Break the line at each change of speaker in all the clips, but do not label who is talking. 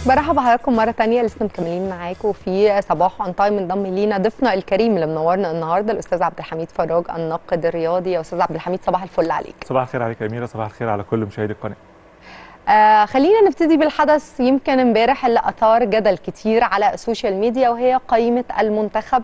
برحب بحضراتكم مرة تانية لسه مكملين معاكم في صباح اون تايم انضم لينا ضيفنا الكريم اللي منورنا النهارده الأستاذ عبد الحميد فراج الناقد الرياضي يا أستاذ عبد الحميد صباح الفل عليك.
صباح الخير عليك يا أميرة صباح الخير على كل مشاهدي القناة.
آه خلينا نبتدي بالحدث يمكن امبارح اللي اثار جدل كتير على السوشيال ميديا وهي قائمه المنتخب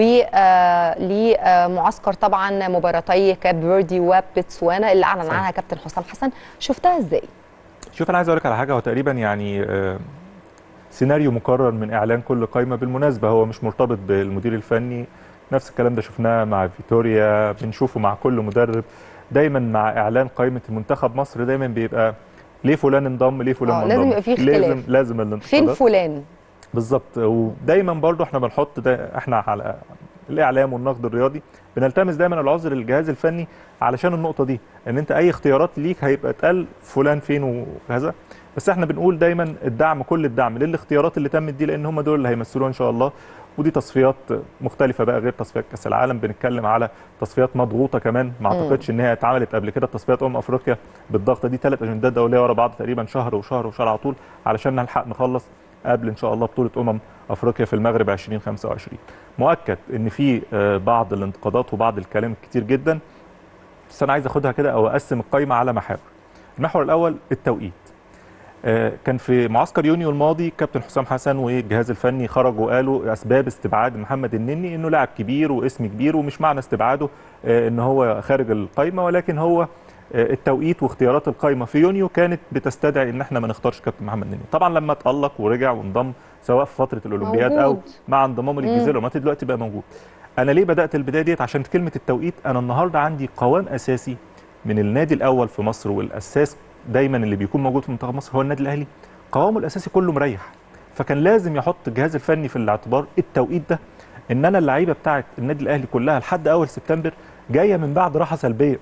ولمعسكر طبعا مباراتي كاب فيردي وبتسوانا اللي اعلن عنها كابتن حسام حسن شفتها ازاي؟
شوف انا عايز اقول لك على حاجه هو تقريبا يعني آه سيناريو مكرر من اعلان كل قائمه بالمناسبه هو مش مرتبط بالمدير الفني نفس الكلام ده شفناه مع فيتوريا بنشوفه مع كل مدرب دايما مع اعلان قائمه المنتخب مصر دايما بيبقى ليه فلان انضم ليه فلان
آه،
انضم
لازم يبقى فيه اختلاف.
لازم لازم
فين
الانتقادات
فلان؟
بالظبط ودايما برضو احنا بنحط ده احنا على الاعلام والنقد الرياضي بنلتمس دايما العذر للجهاز الفني علشان النقطه دي ان انت اي اختيارات ليك هيبقى اتقال فلان فين وكذا بس احنا بنقول دايما الدعم كل الدعم للاختيارات اللي تمت دي لان هم دول اللي هيمثلوها ان شاء الله ودي تصفيات مختلفه بقى غير تصفيات كاس العالم بنتكلم على تصفيات مضغوطه كمان ما اعتقدش ان هي اتعملت قبل كده تصفيات امم افريقيا بالضغطه دي ثلاث اجندات دوليه ورا بعض تقريبا شهر وشهر وشهر على طول علشان نلحق نخلص قبل ان شاء الله بطوله امم افريقيا في المغرب 2025 مؤكد ان في آه، بعض الانتقادات وبعض الكلام الكتير جدا بس انا عايز اخدها كده او اقسم القائمه على محاور المحور الاول التوقيت آه، كان في معسكر يونيو الماضي كابتن حسام حسن والجهاز الفني خرجوا وقالوا اسباب استبعاد محمد النني انه لاعب كبير واسم كبير ومش معنى استبعاده آه، ان هو خارج القائمه ولكن هو آه، التوقيت واختيارات القائمه في يونيو كانت بتستدعي ان احنا ما نختارش كابتن محمد النني طبعا لما تالق ورجع وانضم سواء في فتره الاولمبياد او
موجود.
مع انضمامه للجزيره الأولمبية دلوقتي بقى موجود انا ليه بدات البدايه ديت عشان كلمه التوقيت انا النهارده عندي قوام اساسي من النادي الاول في مصر والاساس دايما اللي بيكون موجود في منتخب مصر هو النادي الاهلي قوامه الاساسي كله مريح فكان لازم يحط الجهاز الفني في الاعتبار التوقيت ده ان انا اللعيبه بتاعه النادي الاهلي كلها لحد اول سبتمبر جايه من بعد راحه سلبيه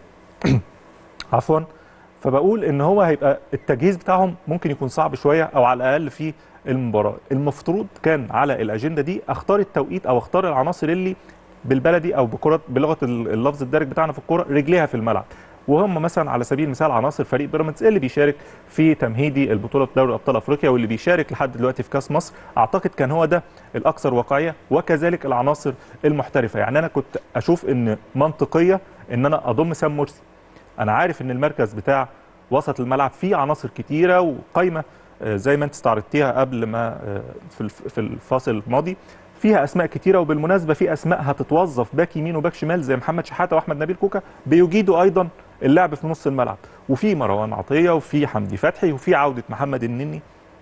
عفوا فبقول ان هو هيبقى التجهيز بتاعهم ممكن يكون صعب شويه او على الاقل في المباراه المفترض كان على الاجنده دي اختار التوقيت او اختار العناصر اللي بالبلدي او بكره بلغه اللفظ الدارج بتاعنا في الكوره رجليها في الملعب وهم مثلا على سبيل المثال عناصر فريق بيراميدز اللي بيشارك في تمهيدي البطوله دوري ابطال افريقيا واللي بيشارك لحد دلوقتي في كاس مصر اعتقد كان هو ده الاكثر واقعيه وكذلك العناصر المحترفه يعني انا كنت اشوف ان منطقيه ان انا اضم سام مرسي انا عارف ان المركز بتاع وسط الملعب فيه عناصر كتيره وقايمه آه، زي ما انت استعرضتيها قبل ما آه، في الف- في الفاصل الماضي فيها اسماء كتيره وبالمناسبه في اسماء هتتوظف باك يمين وباك شمال زي محمد شحاته واحمد نبيل كوكا بيجيدوا ايضا اللعب في نص الملعب وفي مروان عطيه وفي حمدي فتحي وفي عوده محمد النني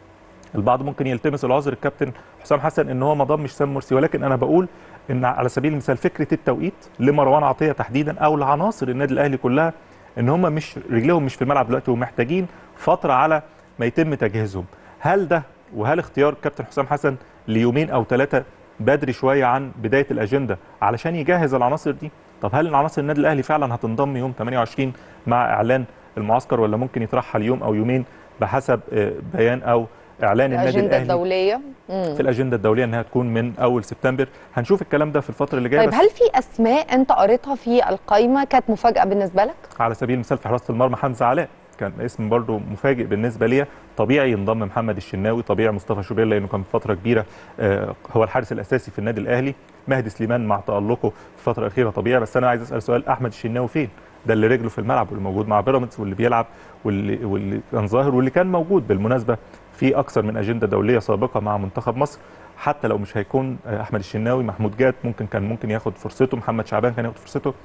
البعض ممكن يلتمس العذر الكابتن حسام حسن ان هو ما ضمش سام مرسي ولكن انا بقول ان على سبيل المثال فكره التوقيت لمروان عطيه تحديدا او لعناصر النادي الاهلي كلها ان هم مش رجليهم مش في الملعب دلوقتي ومحتاجين فتره على ما يتم تجهيزهم هل ده وهل اختيار كابتن حسام حسن ليومين او ثلاثه بدري شويه عن بدايه الاجنده علشان يجهز العناصر دي طب هل العناصر النادي الاهلي فعلا هتنضم يوم 28 مع اعلان المعسكر ولا ممكن يترحل يوم او يومين بحسب آه، بيان او اعلان النادي
الاجنده
الاهلي
الدوليه مم.
في الاجنده الدوليه انها تكون من اول سبتمبر هنشوف الكلام ده في الفتره اللي جايه
طيب
بس
هل في اسماء انت قريتها في القائمه كانت مفاجاه بالنسبه لك؟
على سبيل المثال في حراسه المرمى حمزه علاء كان اسم برضو مفاجئ بالنسبه لي طبيعي ينضم محمد الشناوي طبيعي مصطفى شوبير لانه كان في فتره كبيره آه، هو الحارس الاساسي في النادي الاهلي مهدي سليمان مع تالقه في الفتره الاخيره طبيعي بس انا عايز اسال سؤال احمد الشناوي فين ده اللي رجله في الملعب واللي موجود مع بيراميدز واللي بيلعب واللي واللي كان ظاهر واللي كان موجود بالمناسبه في اكثر من اجنده دوليه سابقه مع منتخب مصر حتى لو مش هيكون آه، احمد الشناوي محمود جاد ممكن كان ممكن ياخد فرصته محمد شعبان كان ياخد فرصته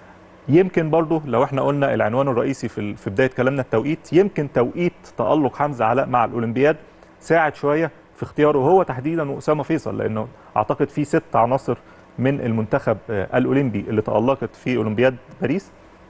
يمكن برضه لو احنا قلنا العنوان الرئيسي في ال- في بدايه كلامنا التوقيت يمكن توقيت تالق حمزه علاء مع الاولمبياد ساعد شويه في اختياره هو تحديدا واسامه فيصل لانه اعتقد في ست عناصر من المنتخب آه، الاولمبي اللي تالقت في اولمبياد باريس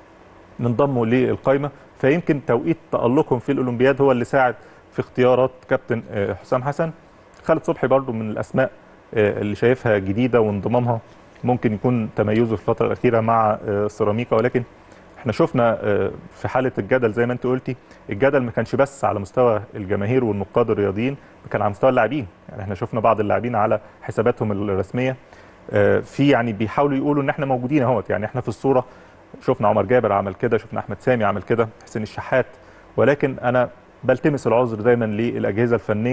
انضموا للقائمه فيمكن توقيت تالقهم في الاولمبياد هو اللي ساعد في اختيارات كابتن آه، حسام حسن خالد صبحي برضو من الاسماء آه، اللي شايفها جديده وانضمامها ممكن يكون تميزه في الفتره الاخيره مع آه، سيراميكا ولكن احنا شفنا آه، في حاله الجدل زي ما انت قلتي الجدل ما كانش بس على مستوى الجماهير والنقاد الرياضيين كان على مستوى اللاعبين يعني احنا شفنا بعض اللاعبين على حساباتهم الرسميه آه، في يعني بيحاولوا يقولوا ان احنا موجودين اهوت يعني احنا في الصوره شفنا عمر جابر عمل كده شفنا احمد سامي عمل كده حسين الشحات ولكن انا بلتمس العذر دايما للاجهزه الفنيه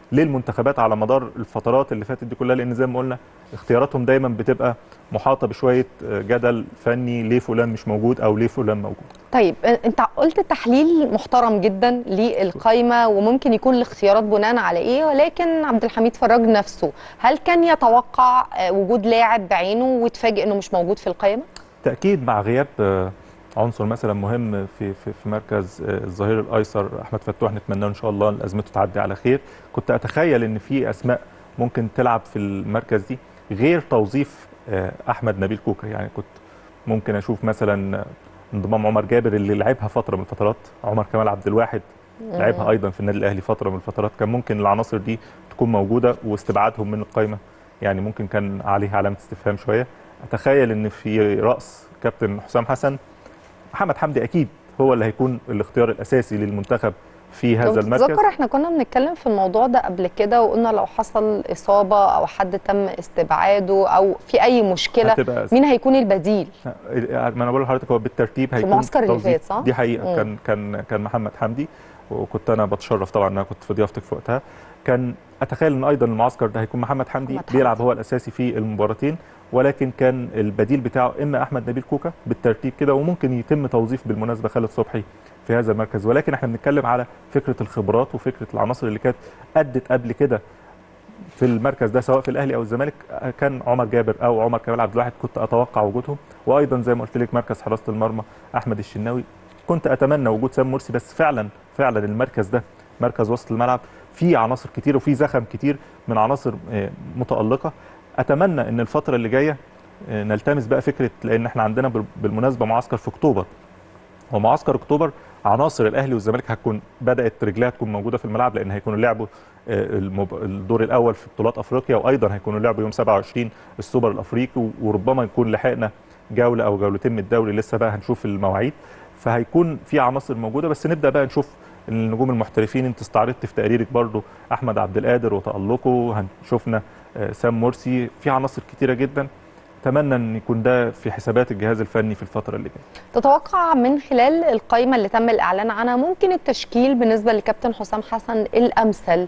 للمنتخبات على مدار الفترات اللي فاتت دي كلها لان زي ما قلنا اختياراتهم دايما بتبقى محاطه بشويه جدل فني ليه فلان مش موجود او ليه فلان موجود
طيب انت قلت تحليل محترم جدا للقائمه وممكن يكون الاختيارات بناء على ايه ولكن عبد الحميد فراج نفسه هل كان يتوقع وجود لاعب بعينه وتفاجئ انه مش موجود في القائمه
تاكيد مع غياب عنصر مثلا مهم في في في مركز الظهير الايسر احمد فتوح نتمنى ان شاء الله ازمته تعدي على خير كنت اتخيل ان في اسماء ممكن تلعب في المركز دي غير توظيف احمد نبيل كوكا يعني كنت ممكن اشوف مثلا انضمام عمر جابر اللي لعبها فتره من الفترات عمر كمال عبد الواحد لعبها ايضا في النادي الاهلي فتره من الفترات كان ممكن العناصر دي تكون موجوده واستبعادهم من القائمه يعني ممكن كان عليه علامه استفهام شويه اتخيل ان في راس كابتن حسام حسن محمد حمدي اكيد هو اللي هيكون الاختيار الاساسي للمنتخب في هذا المركز
تذكر احنا كنا بنتكلم في الموضوع ده قبل كده وقلنا لو حصل اصابه او حد تم استبعاده او في اي مشكله مين هيكون البديل
ما انا بقول لحضرتك هو بالترتيب هيكون
في المعسكر اللي فات صح
دي حقيقه مم. كان كان كان محمد حمدي وكنت انا بتشرف طبعا ان انا كنت في ضيافتك في وقتها كان اتخيل ان ايضا المعسكر ده هيكون محمد حمدي محمد بيلعب حمدي. هو الاساسي في المباراتين ولكن كان البديل بتاعه اما احمد نبيل كوكا بالترتيب كده وممكن يتم توظيف بالمناسبه خالد صبحي في هذا المركز ولكن احنا بنتكلم على فكره الخبرات وفكره العناصر اللي كانت ادت قبل كده في المركز ده سواء في الاهلي او الزمالك كان عمر جابر او عمر كمال عبد الواحد كنت اتوقع وجودهم وايضا زي ما قلت لك مركز حراسه المرمى احمد الشناوي كنت اتمنى وجود سام مرسي بس فعلا فعلا المركز ده مركز وسط الملعب فيه عناصر كتير وفيه زخم كتير من عناصر متالقه اتمنى ان الفتره اللي جايه نلتمس بقى فكره لان احنا عندنا بالمناسبه معسكر في اكتوبر ومعسكر اكتوبر عناصر الاهلي والزمالك هتكون بدات رجلها تكون موجوده في الملعب لان هيكونوا لعبوا الدور الاول في بطولات افريقيا وايضا هيكونوا لعبوا يوم 27 السوبر الافريقي وربما يكون لحقنا جوله او جولتين من الدوري لسه بقى هنشوف المواعيد فهيكون في عناصر موجوده بس نبدا بقى نشوف النجوم المحترفين انت استعرضت في تقريرك برضو احمد عبد القادر وتالقه شفنا سام مرسي في عناصر كتيره جدا اتمنى ان يكون ده في حسابات الجهاز الفني في الفتره اللي جايه
تتوقع من خلال القائمه اللي تم الاعلان عنها ممكن التشكيل بالنسبه لكابتن حسام حسن الامثل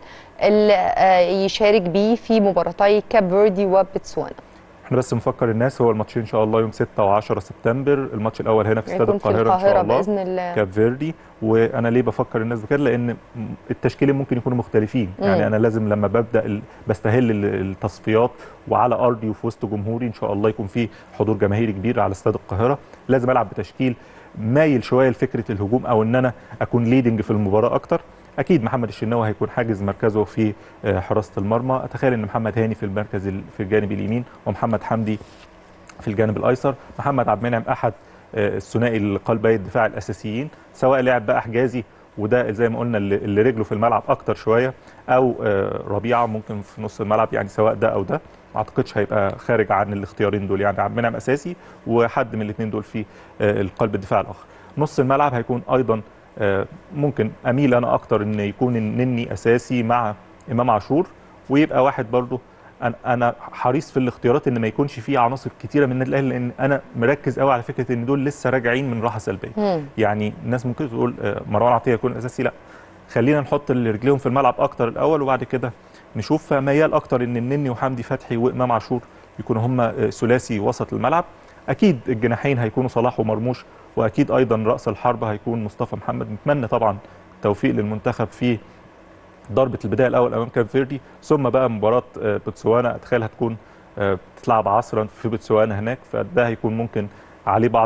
اللي يشارك بيه في مباراتي كاب فيردي وبتسوانا
احنا بس نفكر الناس هو الماتشين ان شاء الله يوم 6 و10 سبتمبر الماتش الاول هنا في استاد القاهره,
القاهرة
ان شاء الله
باذن الله
كاب فيردي وانا ليه بفكر الناس بكده لان التشكيلين ممكن يكونوا مختلفين
مم.
يعني انا لازم لما ببدا ال... بستهل التصفيات وعلى ارضي وفي وسط جمهوري ان شاء الله يكون في حضور جماهيري كبير على استاد القاهره لازم العب بتشكيل مايل شويه لفكره الهجوم او ان انا اكون ليدنج في المباراه اكتر اكيد محمد الشناوي هيكون حاجز مركزه في حراسه المرمى اتخيل ان محمد هاني في المركز في الجانب اليمين ومحمد حمدي في الجانب الايسر محمد عبد المنعم احد الثنائي القلبي الدفاع الاساسيين سواء لعب بقى حجازي وده زي ما قلنا اللي رجله في الملعب اكتر شويه او ربيعه ممكن في نص الملعب يعني سواء ده او ده ما اعتقدش هيبقى خارج عن الاختيارين دول يعني عبد المنعم اساسي وحد من الاثنين دول في القلب الدفاع الاخر نص الملعب هيكون ايضا ممكن اميل انا اكتر ان يكون النني اساسي مع امام عاشور ويبقى واحد برضه انا حريص في الاختيارات ان ما يكونش فيه عناصر كتيره من النادي الاهلي لان انا مركز قوي على فكره ان دول لسه راجعين من راحه سلبيه
مم.
يعني الناس ممكن تقول مروان عطيه يكون اساسي لا خلينا نحط اللي رجليهم في الملعب اكتر الاول وبعد كده نشوف فميال اكتر ان النني وحمدي فتحي وامام عاشور يكونوا هم ثلاثي وسط الملعب اكيد الجناحين هيكونوا صلاح ومرموش واكيد ايضا راس الحربه هيكون مصطفى محمد نتمنى طبعا التوفيق للمنتخب في ضربه البدايه الاول امام كاب فيردي ثم بقى مباراه بوتسوانا اتخيل هتكون بتتلعب عصرا في بوتسوانا هناك فده هيكون ممكن عليه بعض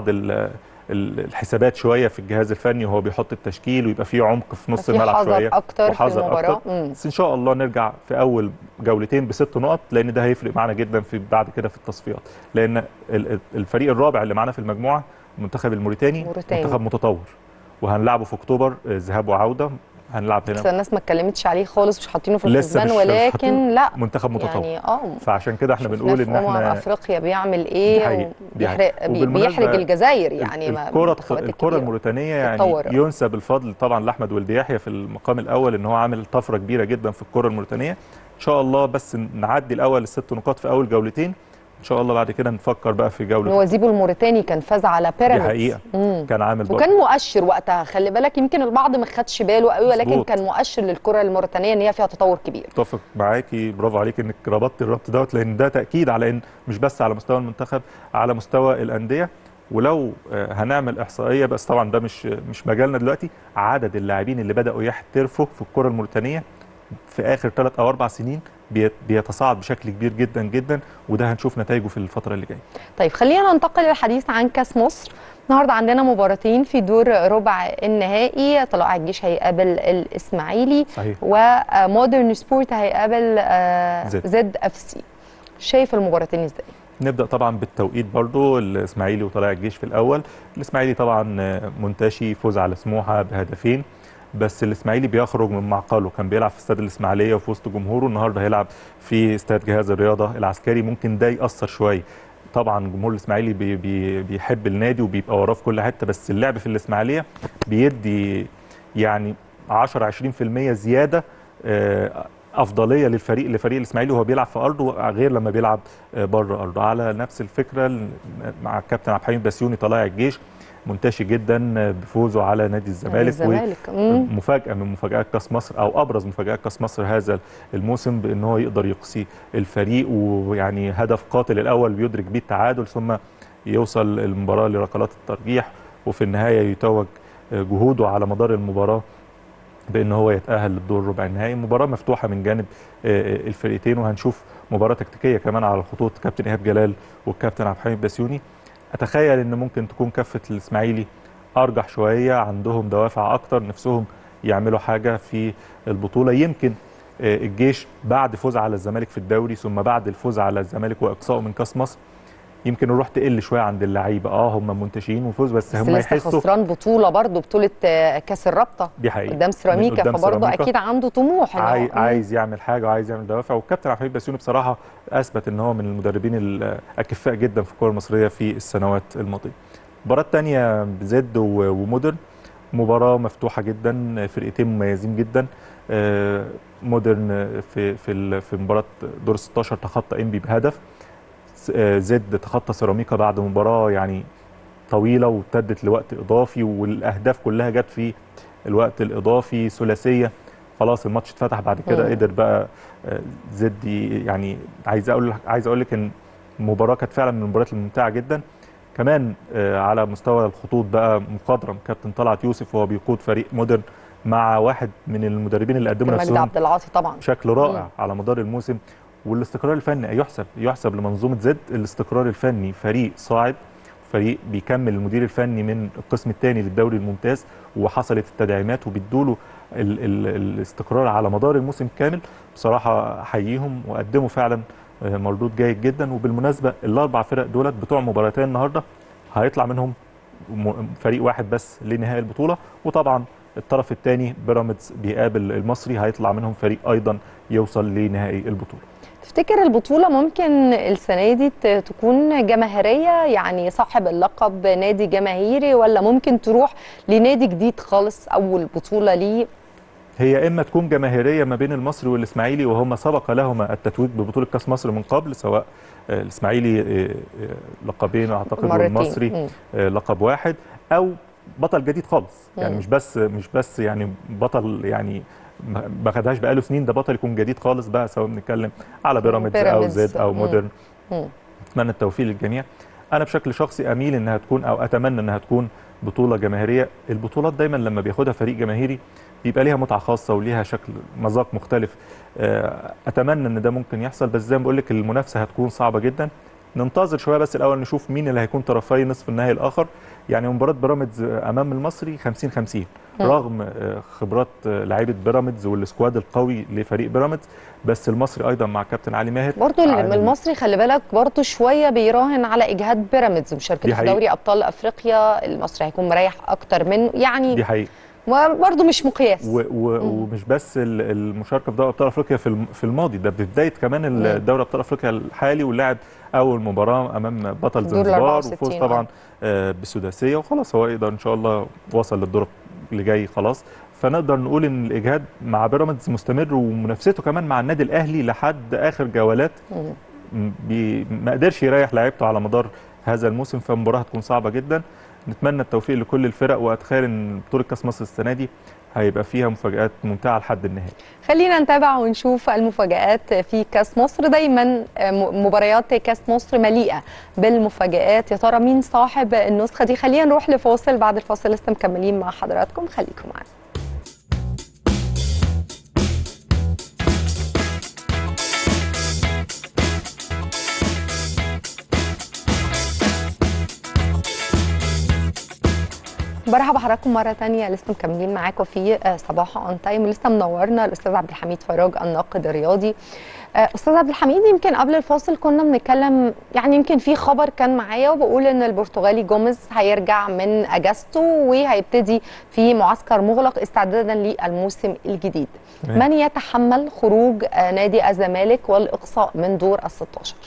الحسابات شويه في الجهاز الفني وهو بيحط التشكيل ويبقى فيه عمق في نص الملعب شويه
اكتر في المباراه
أكتر. بس ان شاء الله نرجع في اول جولتين بست نقط لان ده هيفرق معانا جدا في بعد كده في التصفيات لان الفريق الرابع اللي معانا في المجموعه المنتخب الموريتاني
موريتاني.
منتخب متطور وهنلعبه في اكتوبر ذهاب وعوده هنلعب هنا
بس الناس ما اتكلمتش عليه خالص مش حاطينه في
لسه
الحسبان
مش
ولكن
حاطينه.
لا
منتخب متطور
يعني اه
فعشان كده احنا
شفناه
بنقول
في
ان
أمم
احنا
افريقيا بيعمل
دي
ايه
حقيقة. دي
وبيحرق
حقيقة.
بي-
وبالمناسبة
بيحرج الجزائر يعني ما-
الكرة
المنتخبات
الكرة
الكبيرة.
الموريتانية يعني
تتطور.
ينسب الفضل طبعا لاحمد ولد يحيى في المقام الاول ان هو عامل طفرة كبيرة جدا في الكرة الموريتانية ان شاء الله بس نعدي الاول الست نقاط في اول جولتين ان شاء الله بعد كده نفكر بقى في جوله
نوازيبو الموريتاني كان فاز على بيراميدز
حقيقة.
مم.
كان عامل برضه
وكان مؤشر وقتها خلي بالك يمكن البعض ما خدش باله قوي ولكن
مظبوط.
كان مؤشر للكره الموريتانيه ان هي فيها تطور كبير
اتفق معاكي برافو عليك انك ربطت الربط دوت لان ده تاكيد على ان مش بس على مستوى المنتخب على مستوى الانديه ولو آه، هنعمل احصائيه بس طبعا ده مش مش مجالنا دلوقتي عدد اللاعبين اللي بداوا يحترفوا في الكره الموريتانيه في اخر ثلاث او اربع سنين بيت- بيتصاعد بشكل كبير جدا جدا وده هنشوف نتائجه في الفتره اللي جايه
طيب خلينا ننتقل للحديث عن كاس مصر النهارده عندنا مباراتين في دور ربع النهائي طلائع الجيش هيقابل الاسماعيلي
صحيح
ومودرن سبورت هيقابل آه،
زد.
زد اف سي شايف المباراتين ازاي
نبدا طبعا بالتوقيت برضو الاسماعيلي وطلائع الجيش في الاول الاسماعيلي طبعا آه، منتشي فوز على سموحه بهدفين بس الاسماعيلي بيخرج من معقله كان بيلعب في استاد الاسماعيليه وفي وسط جمهوره النهارده هيلعب في استاد جهاز الرياضه العسكري ممكن ده ياثر شويه طبعا جمهور الاسماعيلي بي بي بيحب النادي وبيبقى وراه في كل حته بس اللعب في الاسماعيليه بيدي يعني 10 20% زياده آه، افضليه للفريق لفريق الاسماعيلي وهو بيلعب في ارضه غير لما بيلعب آه، بره ارضه على نفس الفكره ال- مع الكابتن عبد الحميد بسيوني طلائع الجيش منتشي جدا آه، بفوزه على نادي الزمالك
الزمالك مم.
مفاجاه من مفاجات كاس مصر او ابرز مفاجات كاس مصر هذا الموسم بان هو يقدر يقصي الفريق ويعني هدف قاتل الاول بيدرك بيه التعادل ثم يوصل المباراه لركلات الترجيح وفي النهايه يتوج آه، جهوده على مدار المباراه بان هو يتاهل للدور ربع النهائي مباراه مفتوحه من جانب آه، الفرقتين وهنشوف مباراه تكتيكيه كمان على الخطوط كابتن ايهاب جلال والكابتن عبد الحميد بسيوني اتخيل ان ممكن تكون كفه الاسماعيلي ارجح شويه عندهم دوافع اكتر نفسهم يعملوا حاجه في البطوله يمكن آه، الجيش بعد فوز على الزمالك في الدوري ثم بعد الفوز على الزمالك واقصائه من كاس مصر يمكن الروح تقل شويه عند اللعيبه اه هم منتشرين وفوز بس,
بس
هم
لسه
يحسوا
خسران بطوله برضه بطوله آه، كاس الرابطه
دي حقيقه
قدام سيراميكا
قدام
فبرضه
سيراميكا.
اكيد عنده طموح إن هو-
عاي...
مم.
عايز يعمل حاجه وعايز يعمل دوافع والكابتن عبد الحميد بسيوني بصراحه اثبت ان هو من المدربين الاكفاء جدا في الكره المصريه في السنوات الماضيه. المباراه الثانيه زد و- ومودرن مباراه مفتوحه جدا فرقتين مميزين جدا آه، مودرن في في ال- في مباراه دور 16 تخطى انبي بهدف س- آه، زد تخطى سيراميكا بعد مباراه يعني طويله وابتدت لوقت اضافي والاهداف كلها جت في الوقت الاضافي ثلاثيه خلاص الماتش اتفتح بعد كده
مم.
قدر بقى آه، زد ي- يعني عايز اقول لك عايز اقول لك ان المباراه كانت فعلا من المباريات الممتعه جدا كمان آه، على مستوى الخطوط بقى مقدرم كابتن طلعت يوسف وهو بيقود فريق مودرن مع واحد من المدربين اللي قدموا
مجدي
نفسهم
عبد العاطي طبعا
بشكل رائع على مدار الموسم والاستقرار الفني يحسب يحسب لمنظومه زد الاستقرار الفني فريق صاعد فريق بيكمل المدير الفني من القسم الثاني للدوري الممتاز وحصلت التدعيمات وبيدوا له ال ال الاستقرار على مدار الموسم كامل بصراحه احييهم وقدموا فعلا آه، مردود جيد جدا وبالمناسبه الاربع فرق دولت بتوع مباراتين النهارده هيطلع منهم م- فريق واحد بس لنهائي البطوله وطبعا الطرف الثاني بيراميدز بيقابل المصري هيطلع منهم فريق ايضا يوصل لنهائي البطوله
تفتكر البطولة ممكن السنة دي ت- تكون جماهيرية يعني صاحب اللقب نادي جماهيري ولا ممكن تروح لنادي جديد خالص أول بطولة ليه
هي اما تكون جماهيريه ما بين المصري والاسماعيلي وهما سبق لهما التتويج ببطوله كاس مصر من قبل سواء آه، الاسماعيلي آه، آه، لقبين اعتقد
مرتين
والمصري
مم.
آه، لقب واحد او بطل جديد خالص يعني
مم.
مش بس مش بس يعني بطل يعني ما ما خدهاش بقاله سنين ده بطل يكون جديد خالص بقى سواء بنتكلم على بيراميدز او
بيراميدز.
زد او
مم.
مودرن
مم.
اتمنى التوفيق للجميع انا بشكل شخصي اميل انها تكون او اتمنى انها تكون بطوله جماهيريه البطولات دايما لما بياخدها فريق جماهيري بيبقى ليها متعه خاصه وليها شكل مذاق مختلف آه، اتمنى ان ده ممكن يحصل بس زي ما بقول لك المنافسه هتكون صعبه جدا ننتظر شويه بس الاول نشوف مين اللي هيكون طرفي نصف النهائي الاخر يعني مباراه بيراميدز امام المصري 50 50
مم.
رغم آه، خبرات آه، لعيبه بيراميدز والسكواد القوي لفريق بيراميدز بس المصري ايضا مع كابتن علي ماهر
برضو
عامل-
المصري خلي بالك برضو شوية بيراهن على إجهاد بيراميدز مشاركته
دي
في
حقيقة.
دوري أبطال أفريقيا المصري هيكون مريح أكتر منه يعني
دي حقيقه
برضو مش مقياس
و و
مم.
ومش بس ال- المشاركه في دوري ابطال افريقيا في الم- في الماضي ده بدايه كمان
مم.
ال- دوري ابطال افريقيا الحالي ولعب اول مباراه امام بطل
دور
زنزبار
64
وفوز
آه.
طبعا آه، بالسداسيه وخلاص هو يقدر ان شاء الله وصل للدور اللي جاي خلاص فنقدر نقول ان الاجهاد مع بيراميدز مستمر ومنافسته كمان مع النادي الاهلي لحد اخر جولات
مم.
م- بي ما قدرش يريح لعيبته على مدار هذا الموسم فالمباراه هتكون صعبه جدا نتمنى التوفيق لكل الفرق واتخيل ان بطوله كاس مصر السنه دي هيبقى فيها مفاجات ممتعه لحد النهائي
خلينا نتابع ونشوف المفاجآت في كاس مصر دايما م- مباريات كاس مصر مليئة بالمفاجآت يا ترى مين صاحب النسخة دي خلينا نروح لفاصل بعد الفاصل لسه مكملين مع حضراتكم خليكم معانا برحب بحضراتكم مرة تانية لسه مكملين معاكم في آه، صباح اون تايم لسه منورنا الأستاذ عبد الحميد فراج الناقد الرياضي آه، أستاذ عبد الحميد يمكن قبل الفاصل كنا بنتكلم يعني يمكن في خبر كان معايا وبقول إن البرتغالي جوميز هيرجع من أجازته وهيبتدي في معسكر مغلق استعدادا للموسم الجديد
تمام.
من يتحمل خروج آه، نادي الزمالك والإقصاء من دور ال 16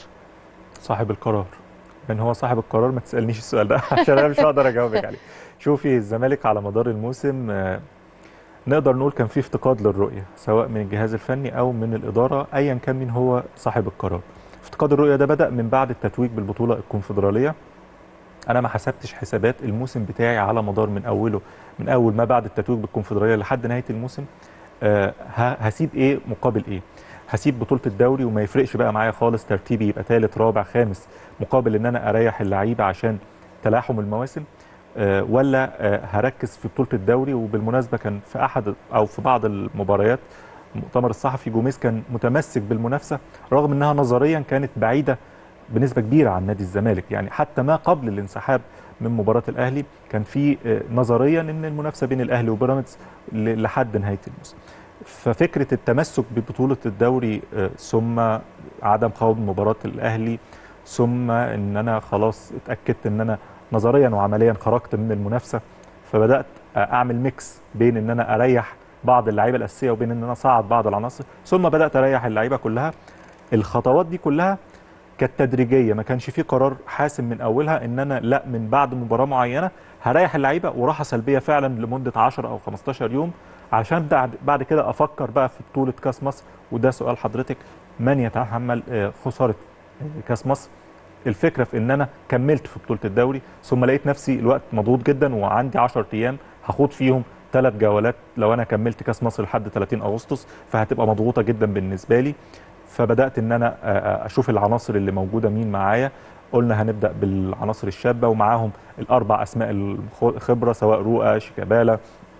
صاحب القرار من هو صاحب القرار ما تسالنيش السؤال ده عشان انا مش هقدر اجاوبك عليه شوفي الزمالك على مدار الموسم آه، نقدر نقول كان في افتقاد للرؤيه سواء من الجهاز الفني او من الاداره ايا كان مين هو صاحب القرار افتقاد الرؤيه ده بدا من بعد التتويج بالبطوله الكونفدراليه انا ما حسبتش حسابات الموسم بتاعي على مدار من اوله من اول ما بعد التتويج بالكونفدراليه لحد نهايه الموسم آه، ه- هسيب ايه مقابل ايه هسيب بطوله الدوري وما يفرقش بقى معايا خالص ترتيبي يبقى ثالث رابع خامس مقابل ان انا اريح اللعيبه عشان تلاحم المواسم آه، ولا آه، هركز في بطوله الدوري وبالمناسبه كان في احد او في بعض المباريات المؤتمر الصحفي جوميز كان متمسك بالمنافسه رغم انها نظريا كانت بعيده بنسبه كبيره عن نادي الزمالك يعني حتى ما قبل الانسحاب من مباراه الاهلي كان في آه، نظريا ان المنافسه بين الاهلي وبيراميدز ل- لحد نهايه الموسم ففكره التمسك ببطوله الدوري آه، ثم عدم خوض مباراه الاهلي ثم ان انا خلاص اتاكدت ان انا نظريا وعمليا خرجت من المنافسه فبدات اعمل ميكس بين ان انا اريح بعض اللعيبه الاساسيه وبين ان انا اصعد بعض العناصر ثم بدات اريح اللعيبه كلها الخطوات دي كلها كانت تدريجيه ما كانش في قرار حاسم من اولها ان انا لا من بعد مباراه معينه هريح اللعيبه وراحه سلبيه فعلا لمده 10 او 15 يوم عشان بعد بعد كده افكر بقى في بطوله كاس مصر وده سؤال حضرتك من يتحمل آه، خساره آه، كاس مصر الفكره في ان انا كملت في بطوله الدوري ثم لقيت نفسي الوقت مضغوط جدا وعندي 10 ايام هخوض فيهم ثلاث جولات لو انا كملت كاس مصر لحد 30 اغسطس فهتبقى مضغوطه جدا بالنسبه لي فبدات ان انا آه، آه، اشوف العناصر اللي موجوده مين معايا قلنا هنبدا بالعناصر الشابه ومعاهم الاربع اسماء الخبره سواء رؤى شيكابالا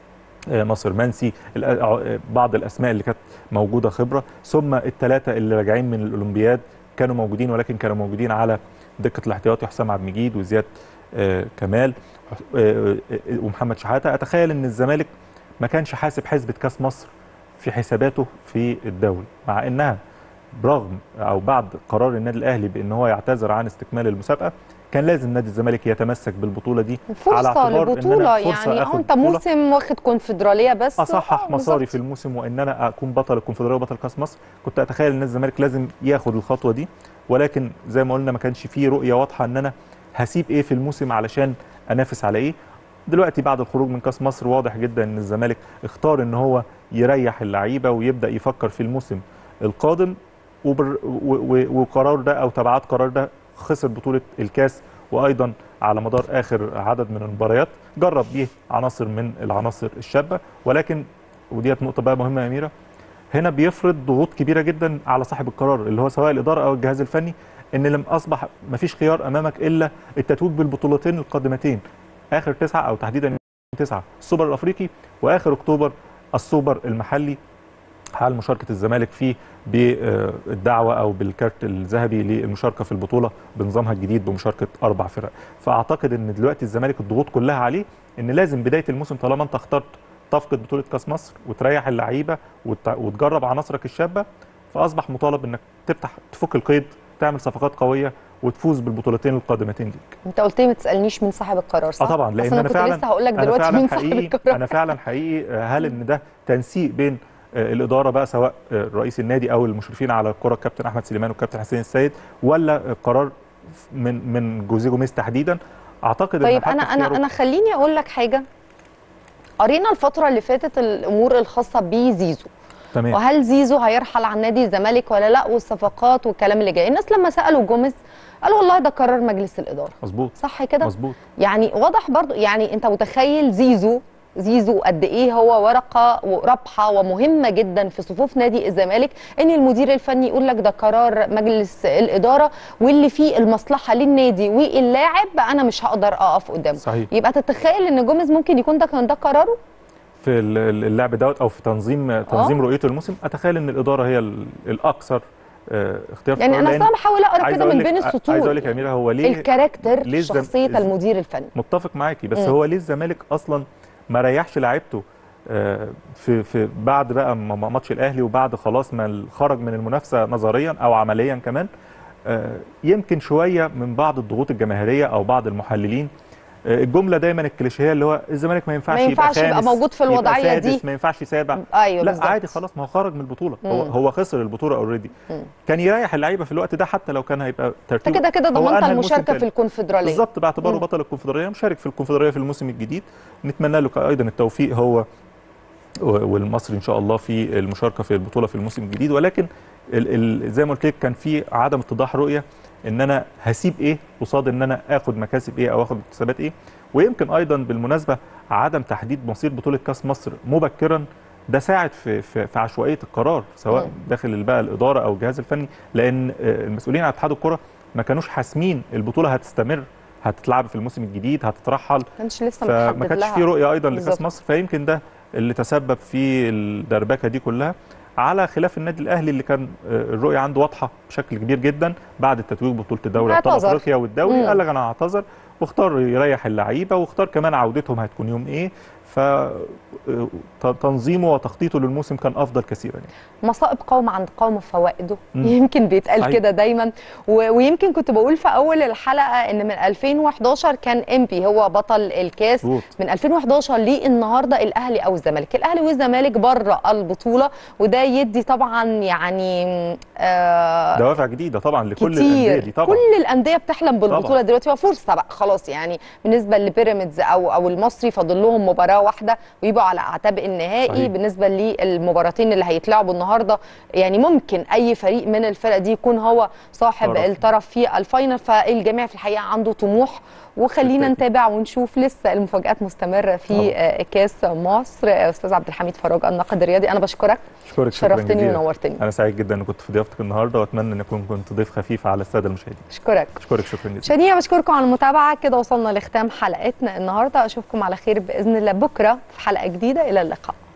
آه، ناصر منسي الأ- آه، بعض الاسماء اللي كانت موجوده خبره ثم الثلاثه اللي راجعين من الاولمبياد كانوا موجودين ولكن كانوا موجودين على دكه الاحتياطي حسام عبد المجيد وزياد آه، كمال آه، آه، ومحمد شحاته اتخيل ان الزمالك ما كانش حاسب حسبه كاس مصر في حساباته في الدوري مع انها برغم او بعد قرار النادي الاهلي بان هو يعتذر عن استكمال المسابقه كان لازم نادي الزمالك يتمسك بالبطوله دي على
فرصة
اعتبار إن أنا
لبطولة
فرصة
يعني
آخد
اه انت
بطولة.
موسم واخد كونفدرالية بس
اصحح
آه،
مساري
بالظبط.
في الموسم وان انا اكون بطل الكونفدراليه وبطل كاس مصر كنت اتخيل ان الزمالك لازم ياخد الخطوه دي ولكن زي ما قلنا ما كانش فيه رؤيه واضحه ان انا هسيب ايه في الموسم علشان انافس على ايه دلوقتي بعد الخروج من كاس مصر واضح جدا ان الزمالك اختار ان هو يريح اللعيبه ويبدا يفكر في الموسم القادم وبر و- و- وقرار ده او تبعات قرار ده خسر بطوله الكاس وايضا على مدار اخر عدد من المباريات جرب بيه عناصر من العناصر الشابه ولكن وديت نقطه بقى مهمه يا اميره هنا بيفرض ضغوط كبيره جدا على صاحب القرار اللي هو سواء الاداره او الجهاز الفني ان لم اصبح مفيش خيار امامك الا التتويج بالبطولتين القادمتين اخر تسعه او تحديدا تسعه السوبر الافريقي واخر اكتوبر السوبر المحلي حال مشاركه الزمالك فيه بالدعوه او بالكارت الذهبي للمشاركه في البطوله بنظامها الجديد بمشاركه اربع فرق فاعتقد ان دلوقتي الزمالك الضغوط كلها عليه ان لازم بدايه الموسم طالما انت اخترت تفقد بطوله كاس مصر وتريح اللعيبه وت- وتجرب عناصرك الشابه فاصبح مطالب انك تفتح تفك القيد تعمل صفقات قويه وتفوز بالبطولتين القادمتين ليك
انت قلت لي ما تسالنيش مين صاحب القرار صح؟
اه طبعا
بس
لان
انا
انا
كنت
فعلا
لسه هقول لك
أنا
دلوقتي
فعلا
مين صاحب
حقيقي
القرار
انا فعلا حقيقي آه، هل ان ده تنسيق بين آه، الاداره بقى سواء آه، رئيس النادي او المشرفين على الكره الكابتن احمد سليمان والكابتن حسين السيد ولا آه، قرار من من جوزيه جوميز تحديدا اعتقد
طيب
ان
انا
حتى
انا
اختياره-
انا خليني اقول لك حاجه قرينا الفتره اللي فاتت الامور الخاصه بزيزو
تمام
وهل زيزو هيرحل عن نادي الزمالك ولا لا والصفقات والكلام اللي جاي الناس لما سالوا جوميز قالوا والله ده قرار مجلس الاداره
مظبوط
صح كده
مظبوط
يعني واضح برضو يعني انت متخيل زيزو زيزو قد ايه هو ورقه ورابحه ومهمه جدا في صفوف نادي الزمالك ان المدير الفني يقول لك ده قرار مجلس الاداره واللي فيه المصلحه للنادي واللاعب انا مش هقدر اقف قدامه
صحيح
يبقى تتخيل ان جوميز ممكن يكون ده كان ده قراره
في ال- ال- اللعب دوت او في تنظيم تنظيم رؤيته الموسم اتخيل ان الاداره هي ال- الاكثر آه، اختيار في
يعني
القرار،
انا
لأن
اصلا بحاول اقرا
عايز
كده
أقول
من
لك-
بين
عايز
السطور
اقول لك يا اميره هو ليه
الكاركتر
ليه الزم-
شخصيه
الز-
المدير الفني
متفق معاكي بس
مم.
هو ليه الزمالك اصلا ما ريحش لعيبته آه، في في بعد بقى ما- ما- ماتش الاهلي وبعد خلاص ما ال- خرج من المنافسه نظريا او عمليا كمان آه، يمكن شويه من بعض الضغوط الجماهيريه او بعض المحللين آه، الجمله دايما الكليشيه اللي هو الزمالك ما ينفعش
ما ينفعش
يبقى,
يبقى
خامس،
موجود في
يبقى
الوضعية
سادس،
دي.
ما ينفعش سابع
ايوه
لا
بالظبط.
عادي خلاص ما هو خرج من البطوله هو
مم.
هو خسر البطوله اوريدي
مم.
كان يريح اللعيبه في الوقت ده حتى لو كان هيبقى
انت
ترتيبه
كده كده
هو
ضمنت
أنهى الموسم
المشاركه
تاني.
في الكونفدراليه
بالظبط باعتباره
مم.
بطل الكونفدراليه مشارك في الكونفدراليه في الموسم الجديد نتمنى له ايضا التوفيق هو و- والمصري ان شاء الله في المشاركه في البطوله في الموسم الجديد ولكن ال ال زي ما قلت لك كان في عدم اتضاح رؤيه ان انا هسيب ايه قصاد ان انا اخد مكاسب ايه او اخد اكتسابات ايه ويمكن ايضا بالمناسبه عدم تحديد مصير بطوله كاس مصر مبكرا ده ساعد في في, في عشوائيه القرار سواء
مم.
داخل بقى الاداره او الجهاز الفني لان آه، المسؤولين عن اتحاد الكره ما كانوش حاسمين البطوله هتستمر هتتلعب في الموسم الجديد هتترحل
ما كانش لسه
فما
محدد
كانش
لها
في رؤيه ايضا لكاس
بالظبط.
مصر فيمكن ده اللي تسبب في الدربكه دي كلها على خلاف النادي الاهلي اللي كان آه، الرؤيه عنده واضحه بشكل كبير جدا بعد التتويج بطوله الدوري ابطال
اعتذر.
افريقيا والدوري
مم.
قال لك انا هعتذر واختار يريح اللعيبه واختار كمان عودتهم هتكون يوم ايه ف آه، ت- تنظيمه وتخطيطه للموسم كان افضل كثيرا يعني.
مصائب قوم عند قوم فوائده
مم.
يمكن بيتقال
صحيح.
كده دايما و... ويمكن كنت بقول في اول الحلقه ان من 2011 كان امبي هو بطل الكاس
مظبوط
من 2011 ليه النهارده الاهلي او الزمالك الاهلي والزمالك بره البطوله وده يدي طبعا يعني آه
دوافع جديده طبعا لكل
كتير
الانديه دي طبعا
كل الانديه بتحلم بالبطوله
طبعاً.
دلوقتي وفرصه بقى خلاص يعني بالنسبه لبيراميدز او او المصري فاضل لهم مباراه واحده ويبقوا على اعتاب النهائي
صحيح.
بالنسبه للمباراتين اللي هيتلعبوا النهارده يعني ممكن اي فريق من الفرق دي يكون هو صاحب
طرف.
الطرف في الفاينل فالجميع في الحقيقه عنده طموح وخلينا
بالتأكيد.
نتابع ونشوف لسه المفاجات مستمره في
طبعاً.
آه، كاس مصر آه، استاذ عبد الحميد فراج الناقد الرياضي انا بشكرك
اشكرك شكرا
شرفتني
جزيلا
ونورتني
انا سعيد جدا ان كنت في ضيافتك النهارده واتمنى ان اكون كنت ضيف خفيف على الساده المشاهدين
اشكرك
اشكرك شكرا جزيلا
مشاهدينا بشكركم على المتابعه كده وصلنا لختام حلقتنا النهارده اشوفكم على خير باذن الله بكره في حلقه جديده الى اللقاء